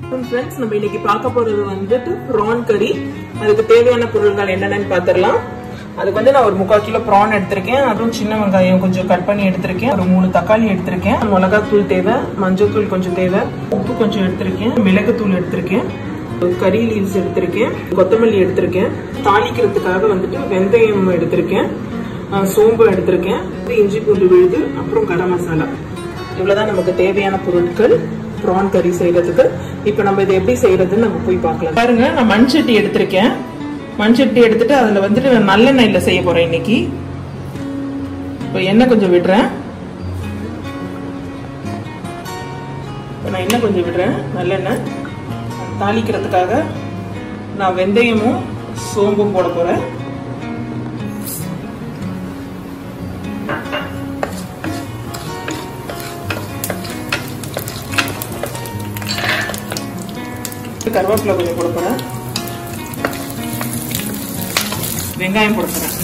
friends நம்ம இன்னைக்கு பார்க்க போறது வந்துட்டு ப்ரான் கறி அதுக்கு தேவையான பொருட்கள் என்னென்னு பார்த்துடலாம் அதுக்கு வந்து நான் ஒரு முக்கால் கிலோ ப்ரான் எடுத்திருக்கேன் அதுவும் சின்ன வெங்காயம் கொஞ்சம் கட் பண்ணி எடுத்திருக்கேன் ஒரு மூணு தக்காளி எடுத்திருக்கேன் மிளகாத்தூள் தேவை மஞ்சள் தூள் கொஞ்சம் தேவை உப்பு கொஞ்சம் எடுத்திருக்கேன் மிளகுத்தூள் எடுத்திருக்கேன் கறி லீவ்ஸ் எடுத்திருக்கேன் கொத்தமல்லி எடுத்திருக்கேன் தாளிக்கிறதுக்காக வந்துட்டு வெந்தயம் எடுத்திருக்கேன் அஹ் சோம்பு எடுத்திருக்கேன் இஞ்சி பூண்டு விழுது அப்புறம் கரம் மசாலா இவ்வளவுதான் நமக்கு தேவையான பொருட்கள் ப்ரான் கறி செய்யறதுக்கு இப்ப நம்ம இதை எப்படி செய்யறதுன்னு நம்ம போய் பார்க்கலாம் பாருங்க நான் மண் சட்டி எடுத்திருக்கேன் மண் சட்டி எடுத்துட்டு அதுல வந்துட்டு நான் நல்லெண்ணெயில செய்ய போறேன் இன்னைக்கு இப்போ எண்ணெய் கொஞ்சம் விடுறேன் இப்போ நான் எண்ணெய் கொஞ்சம் விடுறேன் நல்லெண்ணெய் தாளிக்கிறதுக்காக நான் வெந்தயமும் சோம்பும் போட போறேன் கருவேப்பிலை கொஞ்சம் போட போறேன் வெங்காயம் போட போறேன்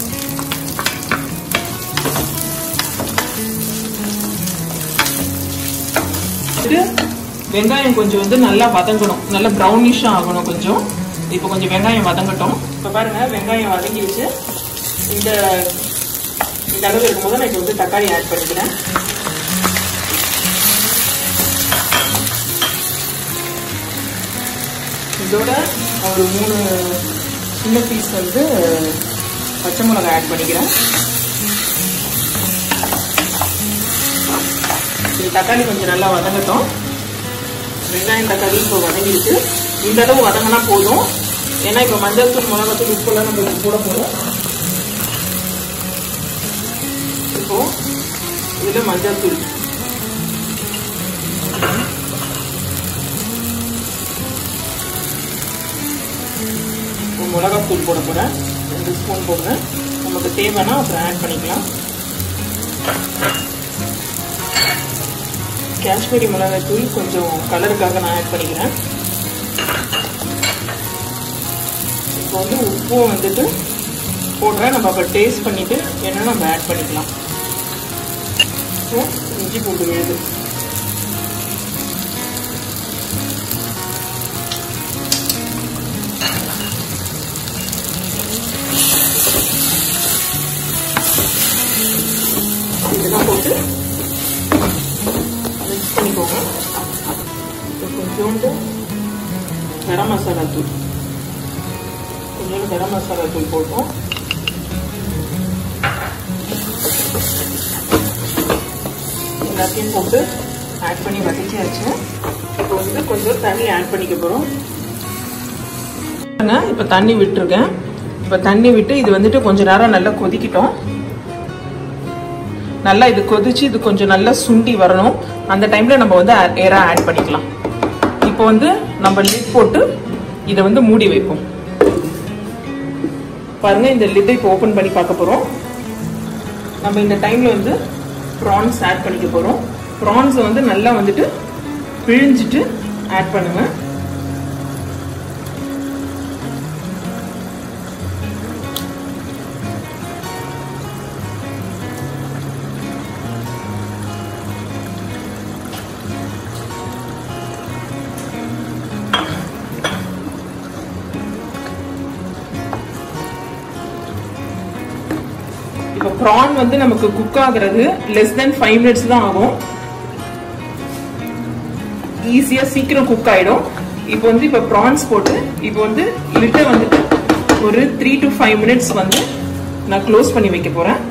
வெங்காயம் கொஞ்சம் வந்து நல்லா வதங்கணும் நல்லா ப்ரௌனிஷா ஆகணும் கொஞ்சம் இப்போ கொஞ்சம் வெங்காயம் வதங்கட்டும் இப்போ பாருங்க வெங்காயம் வதங்கிடுச்சு இந்த இந்த அளவு இருக்கும்போது நான் இப்போ வந்து தக்காளி ஆட் பண்ணிக்கிறேன் இதோட ஒரு மூணு சின்ன பீஸ் வந்து பச்சை மிளகாய் ஆட் பண்ணிக்கிறேன் இது தக்காளி கொஞ்சம் நல்லா வதங்கட்டும் வெங்காயம் தக்காளி இப்போ வதங்கிடுச்சு இந்த அளவு வதங்கினா போதும் ஏன்னா இப்போ மஞ்சள் தூள் மிளகாத்தூள் உப்புலாம் நம்ம போட போகிறோம் இப்போ இதில் மஞ்சள் தூள் மிளகாத்தூள் போட போகிறேன் ரெண்டு ஸ்பூன் போடுறேன் நமக்கு தேவைன்னா அப்புறம் ஆட் பண்ணிக்கலாம் காஷ்மீரி மிளகாத்தூள் கொஞ்சம் கலருக்காக நான் ஆட் பண்ணிக்கிறேன் இப்போ வந்து உப்பும் வந்துட்டு போடுறேன் நம்ம அப்போ டேஸ்ட் பண்ணிவிட்டு என்ன நம்ம ஆட் பண்ணிக்கலாம் ஸோ இஞ்சி பூண்டு விழுது இதெல்லாம் போட்டு மிக்ஸ் பண்ணிக்கோங்க இப்போ கொஞ்சோண்டு கரம் மசாலா தூள் கொஞ்சோண்டு கரம் மசாலா தூள் போட்டோம் எல்லாத்தையும் போட்டு ஆட் பண்ணி வதக்கியாச்சு இப்போ வந்து கொஞ்சம் தண்ணி ஆட் பண்ணிக்க போகிறோம் இப்போ தண்ணி விட்டுருக்கேன் இப்போ தண்ணி விட்டு இது வந்துட்டு கொஞ்சம் நேரம் நல்லா கொதிக்கிட்டோம் நல்லா இது கொதிச்சு இது கொஞ்சம் நல்லா சுண்டி வரணும் அந்த டைம்ல நம்ம வந்து ஏரா ஆட் பண்ணிக்கலாம் இப்போ வந்து நம்ம லிட் போட்டு இதை வந்து மூடி வைப்போம் பாருங்க இந்த லிட்டை இப்போ ஓப்பன் பண்ணி பார்க்க போறோம் நம்ம இந்த டைம்ல வந்து ப்ரான்ஸ் ஆட் பண்ணிக்க போறோம் ப்ரான்ஸை வந்து நல்லா வந்துட்டு பிழிஞ்சிட்டு ஆட் பண்ணுங்க இப்போ ப்ரான் வந்து நமக்கு குக் ஆகுறது லெஸ் தென் ஃபைவ் மினிட்ஸ் தான் ஆகும் ஈஸியா சீக்கிரம் குக் ஆயிடும் இப்போ வந்து இப்போ ப்ரான்ஸ் போட்டு இப்போ வந்து லிட்டை வந்துட்டு ஒரு த்ரீ டு ஃபைவ் மினிட்ஸ் வந்து நான் க்ளோஸ் பண்ணி வைக்க போறேன்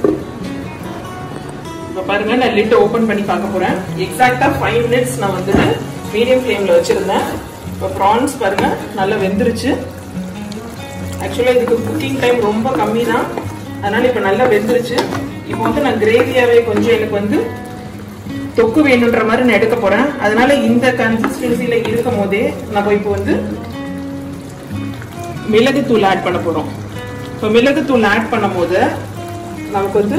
இப்போ பாருங்க நான் லிட்டை ஓப்பன் பண்ணி பார்க்க போறேன் எக்ஸாக்டா ஃபைவ் மினிட்ஸ் நான் வந்துட்டு மீடியம் ஃப்ளேம்ல வச்சிருந்தேன் இப்போ ப்ரான்ஸ் பாருங்க நல்லா வெந்துருச்சு ஆக்சுவலாக இதுக்கு குக்கிங் டைம் ரொம்ப கம்மி தான் அதனால இப்போ நல்லா வெந்துருச்சு இப்போ வந்து நான் கிரேவியாவே கொஞ்சம் எனக்கு வந்து தொக்கு வேணுன்ற மாதிரி நான் எடுக்க போறேன் அதனால இந்த கன்சிஸ்டன்சில இருக்கும் போதே நம்ம இப்போ வந்து மிளகுத்தூள் ஆட் பண்ண போறோம் இப்போ மிளகுத்தூள் ஆட் பண்ணும் போது நமக்கு வந்து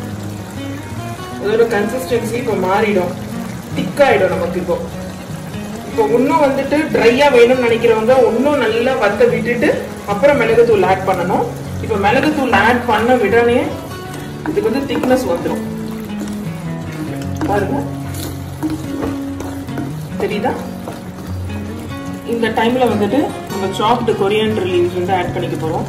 அதோட கன்சிஸ்டன்சி இப்போ மாறிடும் திக்காயிடும் நமக்கு இப்போ இப்போ இன்னும் வந்துட்டு ட்ரையா வேணும்னு நினைக்கிறவங்க இன்னும் நல்லா வத்த விட்டுட்டு அப்புறம் மிளகுத்தூள் ஆட் பண்ணணும் இப்போ மிளகுத்தூள் ஆட் பண்ண விடனே இதுக்கு வந்து திக்னஸ் வந்துடும் பாருங்க தெரியுதா இந்த டைம்ல வந்துட்டு நம்ம சாப்டு கொரியண்டர் லீவ்ஸ் வந்து ஆட் பண்ணிக்க போறோம்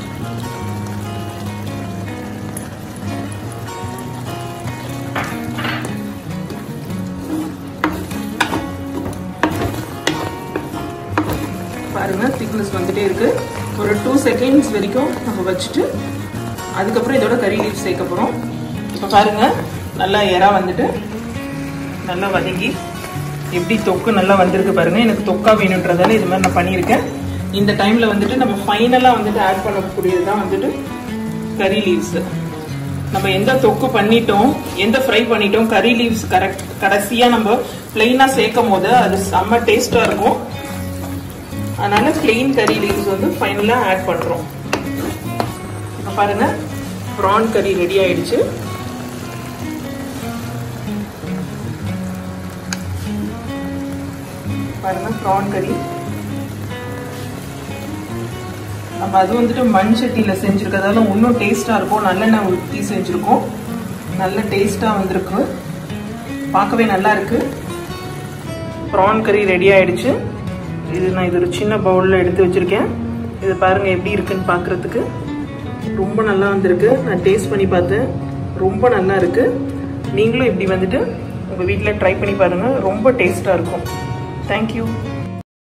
பாருங்க திக்னஸ் வந்துட்டே இருக்கு ஒரு டூ செகண்ட்ஸ் வரைக்கும் நம்ம வச்சுட்டு அதுக்கப்புறம் இதோட கறி லீவ் சேர்க்க போறோம் இப்போ பாருங்க நல்லா எறா வந்துட்டு நல்லா வதங்கி எப்படி தொக்கு நல்லா வந்திருக்கு பாருங்க எனக்கு தொக்கா வேணுன்றதால இது மாதிரி நான் பண்ணியிருக்கேன் இந்த டைம்ல வந்துட்டு நம்ம ஃபைனலா வந்துட்டு ஆட் பண்ணக்கூடியது தான் வந்துட்டு கறி லீவ்ஸ் நம்ம எந்த தொக்கு பண்ணிட்டோம் எந்த ஃப்ரை பண்ணிட்டோம் கறி லீவ்ஸ் கரெக்ட் கடைசியா நம்ம பிளெயினா சேர்க்கும் போது அது செம்ம டேஸ்டா இருக்கும் அதனால பிளெயின் கறி லீவ்ஸ் வந்து ஃபைனலா ஆட் பண்றோம் இப்போ பாருங்க ப்ரான் கறி ரெடி ஆயிடுச்சு பாருங்க ப்ரான் கறி நம்ம அது வந்துட்டு மண் சட்டியில் செஞ்சுருக்கிறதால இன்னும் டேஸ்ட்டாக இருக்கும் நல்லெண்ணெய் ஊற்றி செஞ்சுருக்கோம் நல்ல டேஸ்ட்டாக வந்திருக்கு பார்க்கவே நல்லா இருக்கு ப்ரான் கறி ரெடி ஆயிடுச்சு இது நான் இது ஒரு சின்ன பவுலில் எடுத்து வச்சிருக்கேன் இது பாருங்க எப்படி இருக்குன்னு பார்க்கறதுக்கு ரொம்ப நல்லா வந்திருக்கு நான் டேஸ்ட் பண்ணி பார்த்தேன் ரொம்ப நல்லா இருக்கு நீங்களும் இப்படி வந்துட்டு உங்கள் வீட்டில் ட்ரை பண்ணி பாருங்கள் ரொம்ப டேஸ்ட்டாக இருக்கும் தேங்க்யூ